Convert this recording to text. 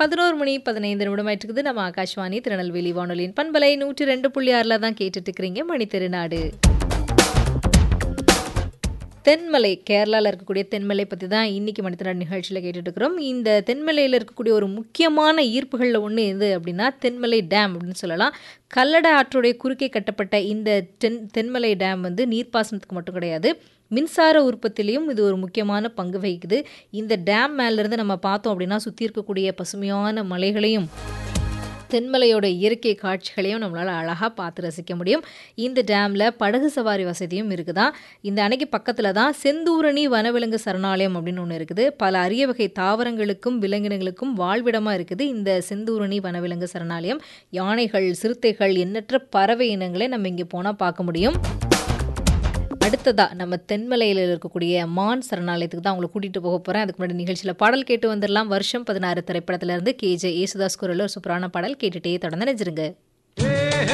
பதினோரு மணி பதினைந்து நிமிடமாயிட்டு இருக்குது நம்ம ஆகாஷ்வாணி திருநெல்வேலி வானொலியின் பண்பலை நூற்றி ரெண்டு புள்ளி ஆறில் தான் கேட்டுட்டு இருக்கிறீங்க மணி திருநாடு தென்மலை கேரளாவில் இருக்கக்கூடிய தென்மலை பற்றி தான் இன்றைக்கி மனிதநாடு நிகழ்ச்சியில் கேட்டுட்டு இருக்கிறோம் இந்த தென்மலையில் இருக்கக்கூடிய ஒரு முக்கியமான ஈர்ப்புகளில் ஒன்று எது அப்படின்னா தென்மலை டேம் அப்படின்னு சொல்லலாம் கல்லட ஆற்றுடைய குறுக்கே கட்டப்பட்ட இந்த தென் தென்மலை டேம் வந்து நீர்ப்பாசனத்துக்கு மட்டும் கிடையாது மின்சார உற்பத்திலையும் இது ஒரு முக்கியமான பங்கு வகிக்குது இந்த டேம் மேலேருந்து நம்ம பார்த்தோம் அப்படின்னா சுற்றி இருக்கக்கூடிய பசுமையான மலைகளையும் தென்மலையோட இயற்கை காட்சிகளையும் நம்மளால் அழகாக பார்த்து ரசிக்க முடியும் இந்த டேமில் படகு சவாரி வசதியும் இருக்குதான் இந்த அணைக்கு பக்கத்தில் தான் செந்தூரணி வனவிலங்கு சரணாலயம் அப்படின்னு ஒன்று இருக்குது பல அரிய வகை தாவரங்களுக்கும் விலங்கினங்களுக்கும் வாழ்விடமாக இருக்குது இந்த செந்தூரணி வனவிலங்கு சரணாலயம் யானைகள் சிறுத்தைகள் எண்ணற்ற பறவை இனங்களை நம்ம இங்கே போனால் பார்க்க முடியும் அடுத்ததா நம்ம தென்மலையில் இருக்கக்கூடிய மான் சரணாலயத்துக்கு தான் உங்களை கூட்டிகிட்டு போக போகிறேன் அதுக்கு முன்னாடி நிகழ்ச்சியில் பாடல் கேட்டு வந்துடலாம் வருஷம் பதினாறு திரைப்படத்திலிருந்து கே ஜே ஏசுதாஸ் குரலில் ஒரு சூப்பரான பாடல் கேட்டுகிட்டே தொடர்ந்து நினைச்சிருங்க